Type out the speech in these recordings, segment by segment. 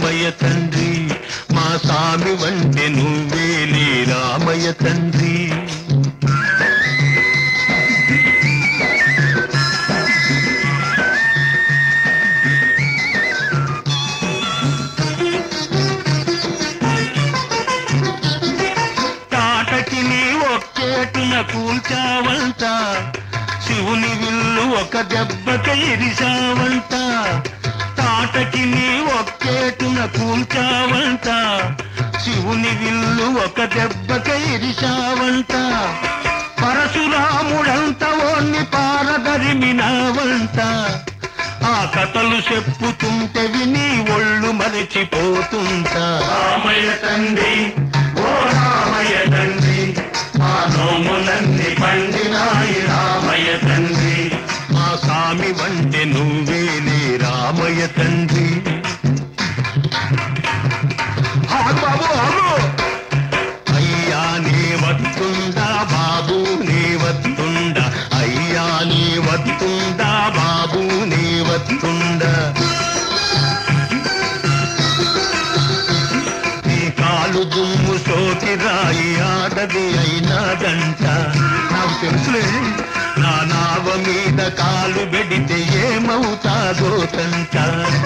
రామయ్య తండ్రి మా స్వామి వంటి నువ్వేలే రామయ్య తండ్రి తాటకి నీ ఒక్కేటున కూల్చావంట శివుని విల్లు ఒక దెబ్బక ఇరిసావంట తాటకి నీ ఒక్కేటున కూల్చావంట శివుని విల్లు ఒక దెబ్బక ఇరిసావంట పరశురాముడంత ఓన్ని పారదరిమినావంట ఆ కథలు చెప్పుతుంటే విని ఒళ్ళు మరిచిపోతుంటా రామయ్య తండ్రి ఓ రామయ్య తండ్రి మా నోములన్నీ పండినాయి రామయ్య తండ్రి మా స్వామి వంటి నువ్వేలే రామయ్య తండ్రి ఆగు బాబు ఆగు అయ్యా నీ వత్తుందా బాబు నీ వత్తుందా అయ్యా నీ వత్తుందా బాబు నీ వత్తుందా నీ కాలు దుమ్ము సోకి రాయి ఆడది అయినాదంట నాకు తెలుసులే నా నావ మీద కాలు పెడితే ఏమవుతాదో తంట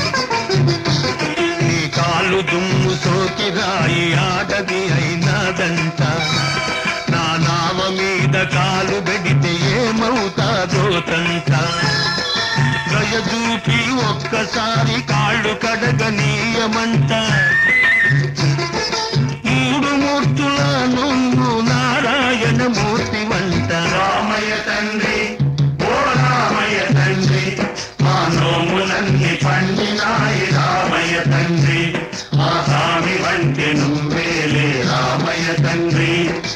నీ కాలు దుమ్ము సోకి రాయి ఆడది అయినాదంట నా నావ మీద కాలు పెడితే ఏమవుతాదో తంట దయ చూపి ఒక్కసారి కాళ్ళు కడగనీయమంట మూడు మూర్తుల నువ్వు నారాయణ మూర్తి వంట రామయ్య తండ్రి ఓ రామయ్య తండ్రి మా నోములన్నీ పండినాయి రామయ్య తండ్రి మా స్వామి వంటి నువ్వేలే రామయ్య తండ్రి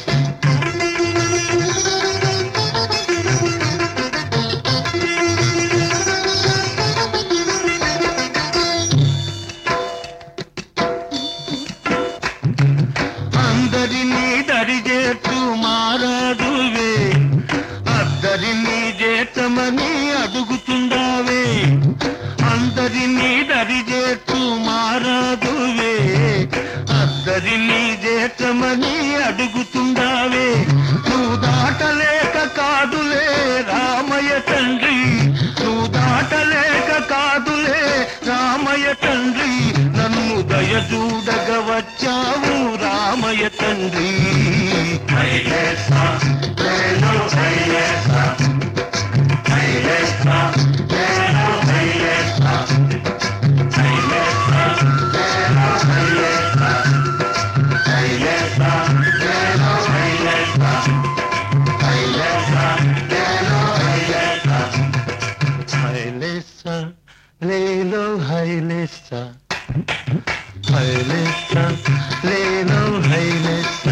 అందరినీ దరిచేస్తూ మారాదువే అద్దరినీ చేతమని అడుగుతుండావే అందరినీ దరిచేస్తూ మారాదువే అద్దరినీ చేతమని అడుగుతుండావే నువ్వు దాటలేక కాదులే రామయ్య తండ్రి నువ్వు దాటలేక కాదులే రామయ్య తండ్రి నన్ను దయ చూడగ వచ్చావు రామయ్య తండ్రి హైలేసా, నేను హైలేసా. హైలేసా, నేను హైలేసా. హైలేసా, నేను హైలేసా. హైలేసా, నేను హైలేసా. హైలేసా, నేను హైలేసా. హైలేసా లేలో హైలేసా హైలేసా లేలో హైలేసా